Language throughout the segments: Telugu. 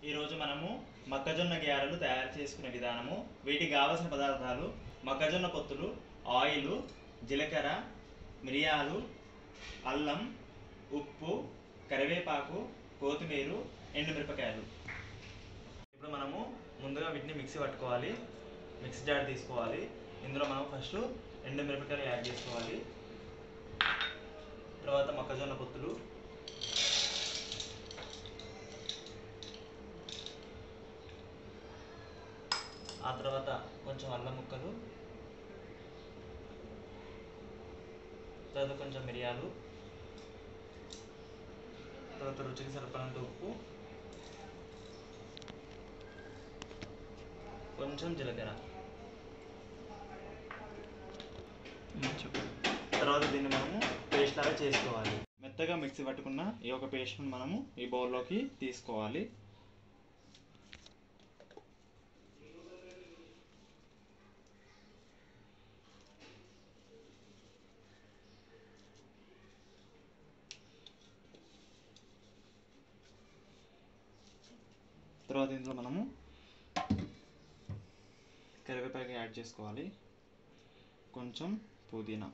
ఈరోజు మనము మొక్కజొన్న గ్యారెలు తయారు చేసుకునే విధానము వీటికి కావలసిన పదార్థాలు మొక్కజొన్న పొత్తులు ఆయిల్ జీలకర్ర మిరియాలు అల్లం ఉప్పు కరివేపాకు కొత్తిమీర ఎండుమిరపకాయలు ఇప్పుడు మనము ముందుగా వీటిని మిక్సీ పట్టుకోవాలి మిక్సీ జార్ తీసుకోవాలి ఇందులో మనం ఫస్ట్ ఎండుమిరపకాయలు యాడ్ చేసుకోవాలి తర్వాత మొక్కజొన్న పొత్తులు ఆ తర్వాత కొంచెం అల్లం ముక్కలు తర్వాత కొంచెం మిరియాలు తర్వాత రుచికి సరిపడినంత ఉప్పు కొంచెం జీలకర్ర తర్వాత దీన్ని మనము పేస్ట్ లాగా చేసుకోవాలి మెత్తగా మిక్సీ పట్టుకున్న ఈ యొక్క పేస్ట్ను మనము ఈ బౌల్లోకి తీసుకోవాలి తర్వాత ఇందులో మనము కరివేపాకు యాడ్ చేసుకోవాలి కొంచెం పుదీనా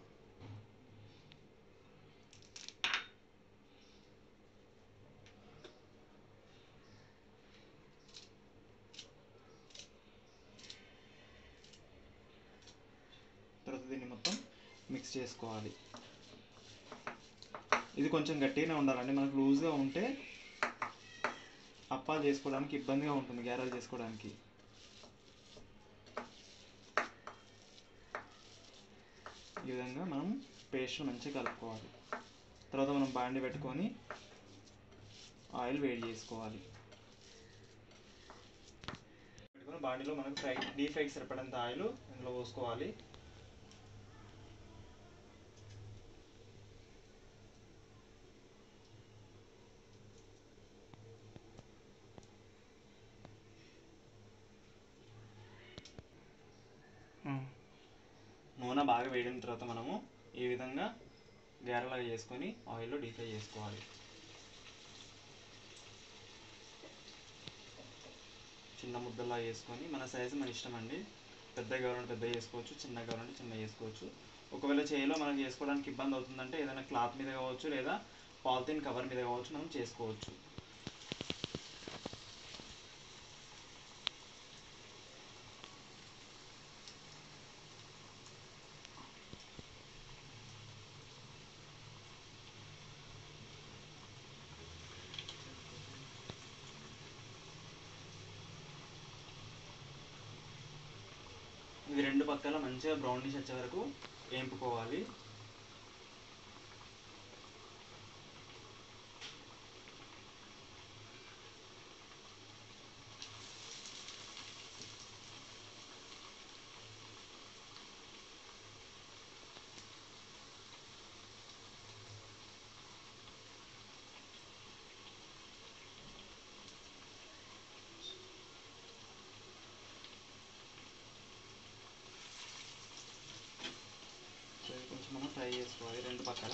తర్వాత దీన్ని మొత్తం మిక్స్ చేసుకోవాలి ఇది కొంచెం గట్టిగానే ఉండాలండి మనకు లూజ్గా ఉంటే అప్పాలు చేసుకోవడానికి ఇబ్బందిగా ఉంటుంది గ్యారెలు చేసుకోవడానికి ఈ విధంగా మనం పేస్ట్ మంచిగా కలుపుకోవాలి తర్వాత మనం బాండి పెట్టుకొని ఆయిల్ వేడి చేసుకోవాలి పెట్టుకొని బాండిలో మనకు ఫ్రై డీప్ ఫ్రైకి సరిపడంత ఆయిల్ ఇందులో పోసుకోవాలి నూనె బాగా వేడిన తర్వాత మనము ఈ విధంగా గారెలాగా చేసుకొని ఆయిల్లో డీప్ ఫ్రై చేసుకోవాలి చిన్న ముద్దలా వేసుకొని మన సైజు మన ఇష్టం అండి పెద్ద కావాలంటే పెద్ద చేసుకోవచ్చు చిన్న కావాలంటే చిన్న చేసుకోవచ్చు ఒకవేళ చేయిలో మనం చేసుకోవడానికి ఇబ్బంది అవుతుందంటే ఏదైనా క్లాత్ మీద కావచ్చు లేదా పాలిథిన్ కవర్ మీద కావచ్చు మనం చేసుకోవచ్చు ఇవి రెండు పక్కల మంచిగా బ్రౌనిష్ వచ్చే వరకు వేంపుకోవాలి సో ఇది కొంచెం మనం ఫ్రై చేసుకోవాలి రెండు పక్కల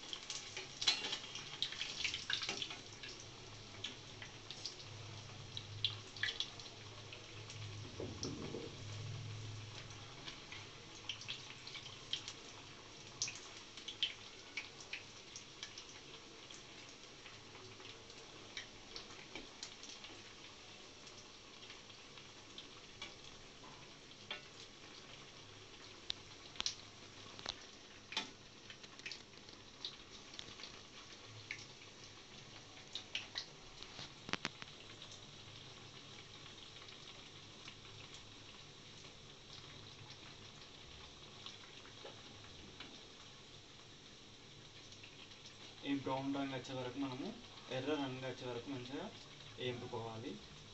ఈ బ్రౌన్ రంగు వచ్చే వరకు మనము ఎర్ర రంగు వచ్చే వరకు మంచిగా వేంపుకోవాలి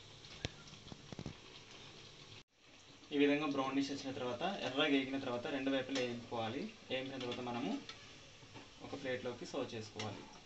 ఈ విధంగా బ్రౌనిష్ వచ్చిన తర్వాత ఎర్రగా వేగిన తర్వాత రెండు వైపులా వేయించుకోవాలి వేయించిన తర్వాత మనము ఒక ప్లేట్లోకి సర్వ్ చేసుకోవాలి